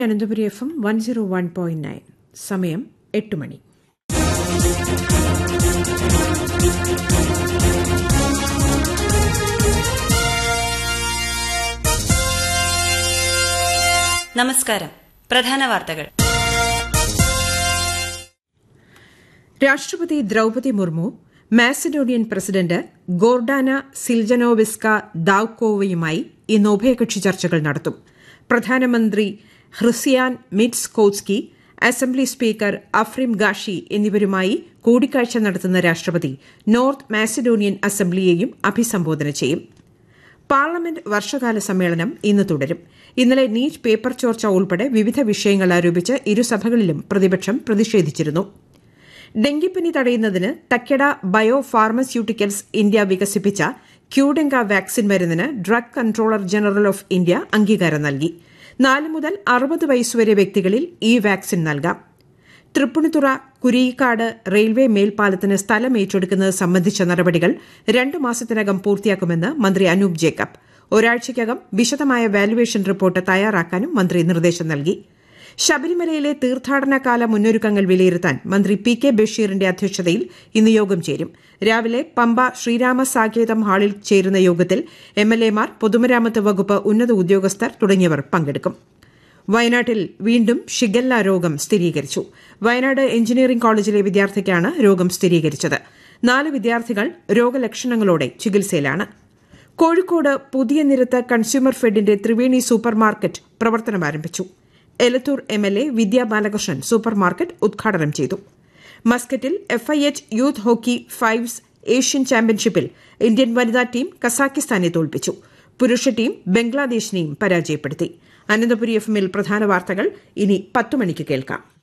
Ananthapuri F M one zero one point nine സമയം എട്ട് മണി നമസ്കാരം പ്രധാന വാർത്തകൾ രാഷ്ട്രപതി Droupadi Murmu Macedonian president Gordana Siljanovska ദാവ്കോവയുമായി ഇന്ന് ഉഭയകക്ഷി ചർച്ചകൾ നടത്തും പ്രധാനമന്ത്രി Hristijan Mickoski assembly speaker Afrim Gashi എന്നിവരുമായി കൂടിക്കാഴ്ച നടത്തുന്ന രാഷ്ട്രപതി നോർത്ത് മാസിഡോണിയൻ അസംബ്ലിയെയും അഭിസംബോധന ചെയ്യും പാർലമെന്റ് വർഷകാല സമ്മേളനം ഇന്ന് തുടരും ഇന്നലെ നീറ്റ് പേപ്പർ ചോർച്ച ഉൾപ്പെടെ വിവിധ വിഷയങ്ങൾ ആരോപിച്ച് ഇരുസഭകളിലും പ്രതിപക്ഷം പ്രതിഷേധിച്ചിരുന്നു ഡെങ്കിപ്പനി തടയുന്നതിന് തക്കെട ബയോ ഫാർമസ്യൂട്ടിക്കൽസ് ഇന്ത്യ വികസിപ്പിച്ച ക്യൂഡെങ്ക വാക്സിൻ മരുന്നിന് drug controller general of India അംഗീകാരം നൽകി നാല് മുതൽ അറുപത് വയസ്സുവരെ വ്യക്തികളിൽ ഈ വാക്സിൻ നൽകാം തൃപ്പൂണിത്തുറ കുരിയിക്കാട് റെയിൽവേ മേൽപ്പാലത്തിന് സ്ഥലം ഏറ്റെടുക്കുന്നത് സംബന്ധിച്ച നടപടികൾ രണ്ടു മാസത്തിനകം പൂർത്തിയാക്കുമെന്ന് മന്ത്രി അനൂപ് ജേക്കബ് ഒരാഴ്ചയ്ക്കകം വിശദമായ വാലുവേഷൻ റിപ്പോർട്ട് തയ്യാറാക്കാനും മന്ത്രി നിർദ്ദേശം നൽകി ശബരിമലയിലെ തീർത്ഥാടനകാല മുന്നൊരുക്കങ്ങൾ വിലയിരുത്താൻ മന്ത്രി പി കെ ബഷീറിന്റെ അധ്യക്ഷതയിൽ ഇന്ന് യോഗം ചേരും രാവിലെ പമ്പ ശ്രീരാമ സാകേതം ഹാളിൽ ചേരുന്ന യോഗത്തിൽ എംഎൽഎമാർ പൊതുമരാമത്ത് വകുപ്പ് ഉന്നത ഉദ്യോഗസ്ഥർ തുടങ്ങിയവർ പങ്കെടുക്കും വയനാട്ടിൽ വീണ്ടും ഷിഗല്ല രോഗം സ്ഥിരീകരിച്ചു വയനാട് എഞ്ചിനീയറിംഗ് കോളേജിലെ വിദ്യാർത്ഥിക്കാണ് രോഗം സ്ഥിരീകരിച്ചത് നാല് വിദ്യാർത്ഥികൾ രോഗലക്ഷണങ്ങളോടെ ചികിത്സയിലാണ് കോഴിക്കോട് പുതിയ നിരത്ത് കൺസ്യൂമർ ഫെഡിന്റെ ത്രിവേണി സൂപ്പർ മാർക്കറ്റ് പ്രവർത്തനം ആരംഭിച്ചു Elathur M L A Vidya Balakrishnan super market ഉദ്ഘാടനം ചെയ്തു മസ്കറ്റിൽ FIH youth hockey fives Asian ചാമ്പ്യൻഷിപ്പിൽ ഇന്ത്യൻ വനിതാ ടീം കസാക്കിസ്ഥാനെ തോൽപ്പിച്ചു പുരുഷ ടീം ബംഗ്ലാദേശിനെയും പരാജയപ്പെടുത്തി അനന്തപുരി എഫ് എമ്മിൽ പ്രധാന വാർത്തകൾ ഇനി പത്തു മണിക്ക് കേൾക്കാം